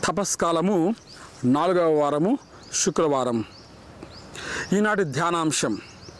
తపస్కాలము నాలుగవ వారము శుక్రవారం ఈనాటి ధ్యానాంశం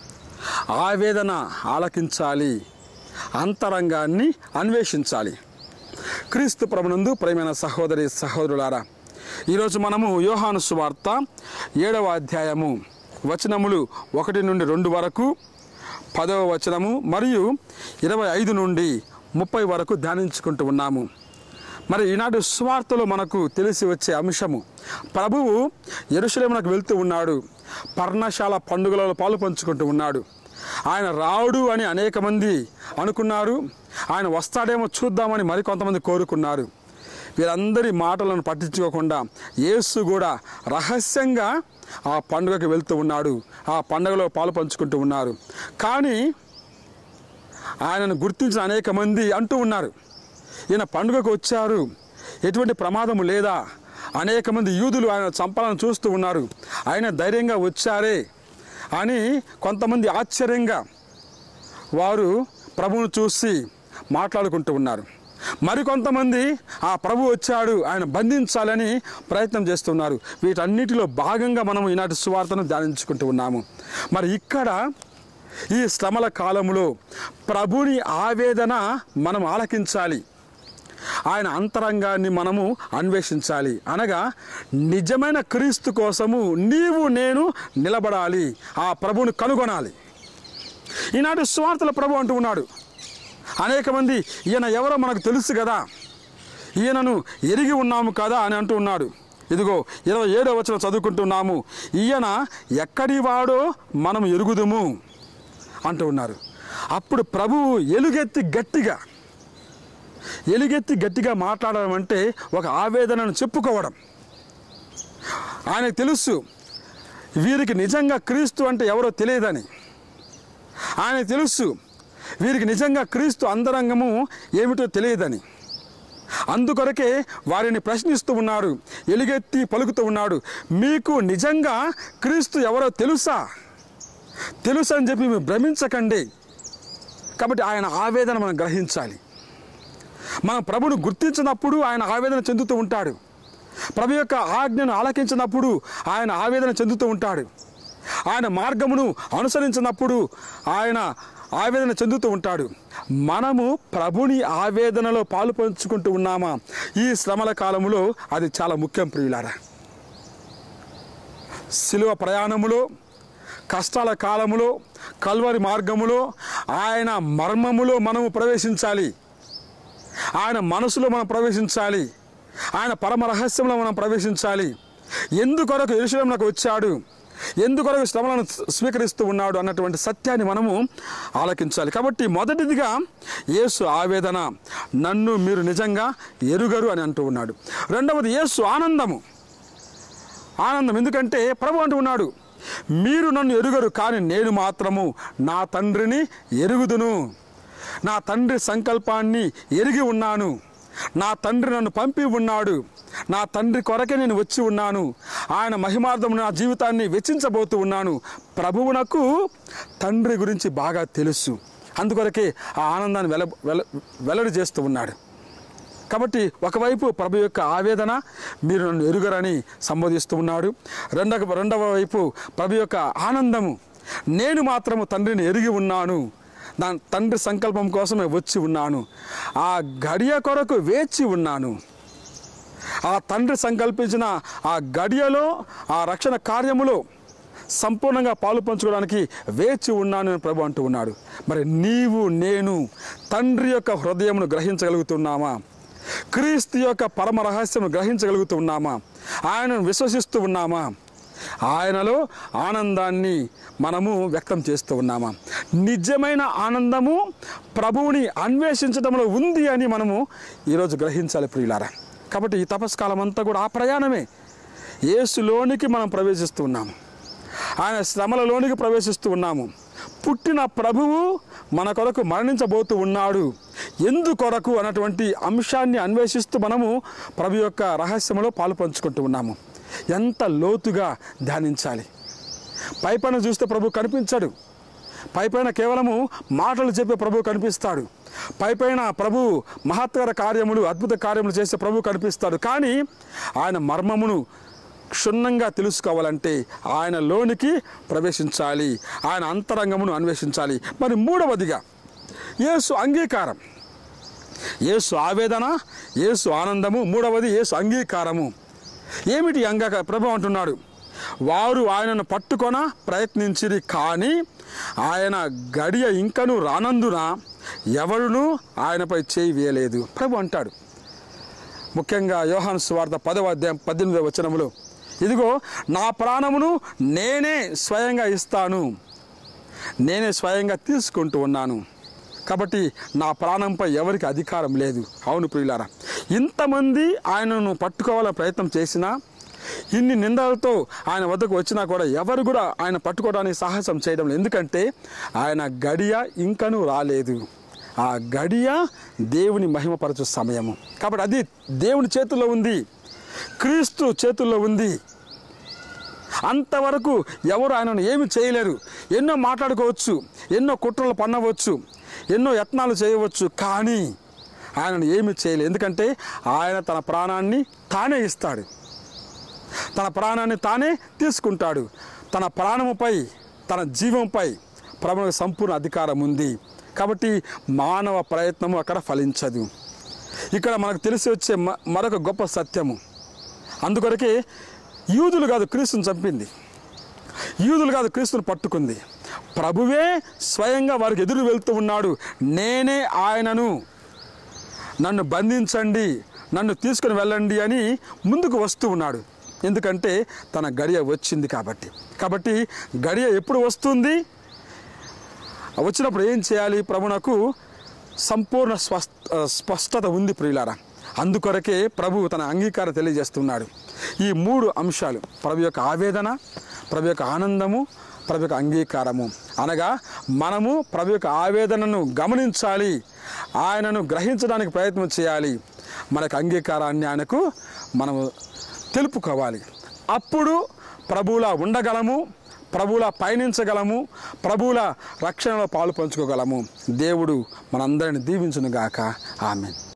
ఆవేదన ఆలకించాలి అంతరంగాన్ని అన్వేషించాలి క్రీస్తు ప్రభునందు ప్రేమైన సహోదరి సహోదరులారా ఈరోజు మనము యోహాను సువార్త ఏడవ అధ్యాయము వచనములు ఒకటి నుండి రెండు వరకు పదవ వచనము మరియు ఇరవై ఐదు నుండి ముప్పై వరకు ధ్యానించుకుంటూ ఉన్నాము మరి ఈనాటి సువార్తలో మనకు తెలిసి వచ్చే అంశము ప్రభువు ఎరుశలేమునకు వెళ్తూ ఉన్నాడు పర్ణశాల పండుగలలో పాలు పంచుకుంటూ ఉన్నాడు ఆయన రావుడు అని అనేక మంది అనుకున్నారు ఆయన వస్తాడేమో చూద్దామని మరికొంతమంది కోరుకున్నారు వీరందరి మాటలను పట్టించుకోకుండా యేసు కూడా రహస్యంగా ఆ పండుగకి వెళ్తూ ఉన్నాడు ఆ పండుగలో పాలు పంచుకుంటూ ఉన్నారు కానీ ఆయనను గుర్తించిన అనేక మంది అంటూ ఉన్నారు ఈయన పండుగకు వచ్చారు ఎటువంటి ప్రమాదము లేదా అనేక మంది యూదులు ఆయన చంపాలని చూస్తూ ఉన్నారు ఆయన ధైర్యంగా వచ్చారే అని కొంతమంది ఆశ్చర్యంగా వారు ప్రభువును చూసి మాట్లాడుకుంటూ ఉన్నారు మరికొంతమంది ఆ ప్రభు వచ్చాడు ఆయన బంధించాలని ప్రయత్నం చేస్తున్నారు వీటన్నిటిలో భాగంగా మనం ఈనాటి సువార్తను ధ్యానించుకుంటూ ఉన్నాము మరి ఇక్కడ ఈ శ్రమల కాలంలో ప్రభుని ఆవేదన మనం ఆలకించాలి ఆయన అంతరంగాన్ని మనము అన్వేషించాలి అనగా నిజమైన క్రీస్తు కోసము నీవు నేను నిలబడాలి ఆ ప్రభుని కనుగొనాలి ఈనాటి స్వార్థల ప్రభు అంటూ ఉన్నాడు అనేక మంది ఈయన ఎవరో మనకు తెలుసు కదా ఈయనను ఎరిగి ఉన్నాము కదా అని అంటూ ఉన్నాడు ఇదిగో ఇరవై ఏడో వచ్చిన చదువుకుంటున్నాము ఈయన ఎక్కడి వాడో మనం ఎరుగుదుము అంటూ ఉన్నారు అప్పుడు ప్రభువు ఎలుగెత్తి గట్టిగా ఎలుగెత్తి గట్టిగా మాట్లాడడం అంటే ఒక ఆవేదనను చెప్పుకోవడం ఆయనకు తెలుసు వీరికి నిజంగా క్రీస్తు అంటే ఎవరో తెలియదని ఆయనకు తెలుసు వీరికి నిజంగా క్రీస్తు అంతరంగము ఏమిటో తెలియదని అందుకొరకే వారిని ప్రశ్నిస్తూ ఉన్నాడు ఎలుగెత్తి పలుకుతూ ఉన్నాడు మీకు నిజంగా క్రీస్తు ఎవరో తెలుసా తెలుసు అని చెప్పి మీరు భ్రమించకండి కాబట్టి ఆయన ఆవేదన మనం గ్రహించాలి మన ప్రభును గుర్తించినప్పుడు ఆయన ఆవేదన చెందుతూ ఉంటాడు ప్రభు యొక్క ఆజ్ఞను ఆలకించినప్పుడు ఆయన ఆవేదన చెందుతూ ఉంటాడు ఆయన మార్గమును అనుసరించినప్పుడు ఆయన ఆవేదన చెందుతూ ఉంటాడు మనము ప్రభుని ఆవేదనలో పాలు పంచుకుంటూ ఉన్నామా ఈ శ్రమల కాలములో అది చాలా ముఖ్యం ప్రియులారా శిలువ ప్రయాణములో కష్టాల కాలములో కల్వరి మార్గములో ఆయన మర్మములో మనము ప్రవేశించాలి ఆయన మనసులో మనం ప్రవేశించాలి ఆయన పరమ రహస్యంలో మనం ప్రవేశించాలి ఎందుకొరకు ఎరుశలంలోకి వచ్చాడు ఎందుకొరకు శ్రమలను స్వీకరిస్తూ ఉన్నాడు అన్నటువంటి సత్యాన్ని మనము ఆలకించాలి కాబట్టి మొదటిదిగా యేసు ఆవేదన నన్ను మీరు నిజంగా ఎరుగరు అని అంటూ ఉన్నాడు రెండవది యేసు ఆనందము ఆనందం ఎందుకంటే ప్రభు అంటూ ఉన్నాడు మీరు నన్ను ఎరుగరు కానీ నేను మాత్రము నా తండ్రిని ఎరుగుదును నా తండ్రి సంకల్పాన్ని ఎరిగి ఉన్నాను నా తండ్రి నన్ను పంపి ఉన్నాడు నా తండ్రి కొరకే నేను వచ్చి ఉన్నాను ఆయన మహిమార్థం నా జీవితాన్ని వెచ్చించబోతూ ఉన్నాను ప్రభువునకు తండ్రి గురించి బాగా తెలుసు అందుకొరకే ఆ ఆనందాన్ని వెల వెల వెల్లడి చేస్తూ ఉన్నాడు కాబట్టి ఒకవైపు ప్రభు యొక్క ఆవేదన మీరు నన్ను ఎరుగరని సంబోధిస్తూ ఉన్నాడు రెండవ రెండవ వైపు ప్రభు యొక్క ఆనందము నేను మాత్రము తండ్రిని ఎరిగి ఉన్నాను నా తండ్రి సంకల్పం కోసమే వచ్చి ఉన్నాను ఆ గడియ కొరకు వేచి ఉన్నాను ఆ తండ్రి సంకల్పించిన ఆ గడియలో ఆ రక్షణ కార్యములో సంపూర్ణంగా పాలు పంచుకోవడానికి వేచి ఉన్నాను అని ప్రభు అంటూ ఉన్నాడు మరి నీవు నేను తండ్రి యొక్క హృదయమును గ్రహించగలుగుతున్నామా క్రీస్తు యొక్క పరమ రహస్యము గ్రహించగలుగుతున్నామా ఆయనను విశ్వసిస్తూ ఉన్నామా ఆయనలో ఆనందాన్ని మనము వ్యక్తం చేస్తూ ఉన్నామా నిజమైన ఆనందము ప్రభువుని అన్వేషించడంలో ఉంది అని మనము ఈరోజు గ్రహించాలి ప్రియులారా కాబట్టి ఈ తపస్కాలం అంతా కూడా ఆ ప్రయాణమే యేసులోనికి మనం ప్రవేశిస్తూ ఉన్నాము ఆయన శ్రమలలోనికి ప్రవేశిస్తూ ఉన్నాము పుట్టిన ప్రభువు మన కొరకు మరణించబోతూ ఉన్నాడు ఎందుకొరకు అన్నటువంటి అంశాన్ని అన్వేషిస్తూ మనము ప్రభు యొక్క రహస్యంలో పాలు పంచుకుంటూ ఉన్నాము ఎంత లోతుగా ధ్యానించాలి పైపైన చూస్తే ప్రభు కనిపించాడు పైపైన కేవలము మాటలు చెప్పే ప్రభు కనిపిస్తాడు పైపైన ప్రభు మహత్తర కార్యములు అద్భుత కార్యములు చేసే ప్రభు కనిపిస్తాడు కానీ ఆయన మర్మమును క్షుణ్ణంగా తెలుసుకోవాలంటే ఆయన లోనికి ప్రవేశించాలి ఆయన అంతరంగమును అన్వేషించాలి మరి మూడవదిగా యేసు అంగీకారం యేసు ఆవేదన యేసు ఆనందము మూడవది యేసు అంగీకారము ఏమిటి అంగీకార ప్రభు అంటున్నాడు వారు ఆయనను పట్టుకొన ప్రయత్నించిరి కానీ ఆయన గడియ ఇంకను రానందున ఎవరునూ ఆయనపై చేయి వేయలేదు ప్రభు అంటాడు ముఖ్యంగా యోహాను సువార్త పదవ అధ్యాయం పద్దెనిమిదవ వచనములో ఇదిగో నా ప్రాణమును నేనే స్వయంగా ఇస్తాను నేనే స్వయంగా తీసుకుంటూ ఉన్నాను కాబట్టి నా ప్రాణంపై ఎవరికి అధికారం లేదు అవును ప్రియులారా ఇంతమంది ఆయనను పట్టుకోవాలని ప్రయత్నం చేసినా ఇన్ని నిందలతో ఆయన వద్దకు వచ్చినా కూడా ఎవరు కూడా ఆయన పట్టుకోవడానికి సాహసం చేయడం లేదు ఎందుకంటే ఆయన గడియ ఇంకనూ రాలేదు ఆ గడియ దేవుని మహిమపరచు సమయము కాబట్టి అది దేవుని చేతుల్లో ఉంది క్రీస్తు చేతుల్లో ఉంది అంతవరకు ఎవరు ఆయనను ఏమి చేయలేరు ఎన్నో మాట్లాడుకోవచ్చు ఎన్నో కుట్రలు పన్నవచ్చు ఎన్నో యత్నాలు చేయవచ్చు కానీ ఆయనను ఏమి చేయలేదు ఎందుకంటే ఆయన తన ప్రాణాన్ని తానే ఇస్తాడు తన ప్రాణాన్ని తానే తీసుకుంటాడు తన ప్రాణముపై తన జీవంపై ప్రభువుకు సంపూర్ణ అధికారం ఉంది కాబట్టి మానవ ప్రయత్నము అక్కడ ఫలించదు ఇక్కడ మనకు తెలిసి వచ్చే మ- మరొక గొప్ప సత్యము అందుకొరకే యూదులు కాదు క్రీస్తుని చంపింది యూదులు కాదు క్రీస్తుని పట్టుకుంది ప్రభువే స్వయంగా వారికి ఎదురు వెళ్తూ ఉన్నాడు నేనే ఆయనను నన్ను బంధించండి నన్ను తీసుకుని వెళ్ళండి అని ముందుకు వస్తూ ఉన్నాడు ఎందుకంటే తన గడియ వచ్చింది కాబట్టి కాబట్టి గడియ ఎప్పుడు వస్తుంది వచ్చినప్పుడు ఏం చేయాలి ప్రభునకు సంపూర్ణ స్వస్ స్పష్టత ఉంది ప్రియులారా అందుకొరకే ప్రభు తన అంగీకారం తెలియజేస్తున్నాడు ఈ మూడు అంశాలు ప్రభు యొక్క ఆవేదన ప్రభు యొక్క ఆనందము ప్రభు యొక్క అంగీకారము అనగా మనము ప్రభు యొక్క ఆవేదనను గమనించాలి ఆయనను గ్రహించడానికి ప్రయత్నం చేయాలి మనకు అంగీకారాన్ని ఆయనకు మనము తెలుపుకోవాలి అప్పుడు ప్రభువులా ఉండగలము ప్రభువులా పయనించగలము ప్రభువుల రక్షణలో పాలు పంచుకోగలము దేవుడు మనందరిని దీవించునుగాక ఆమెన్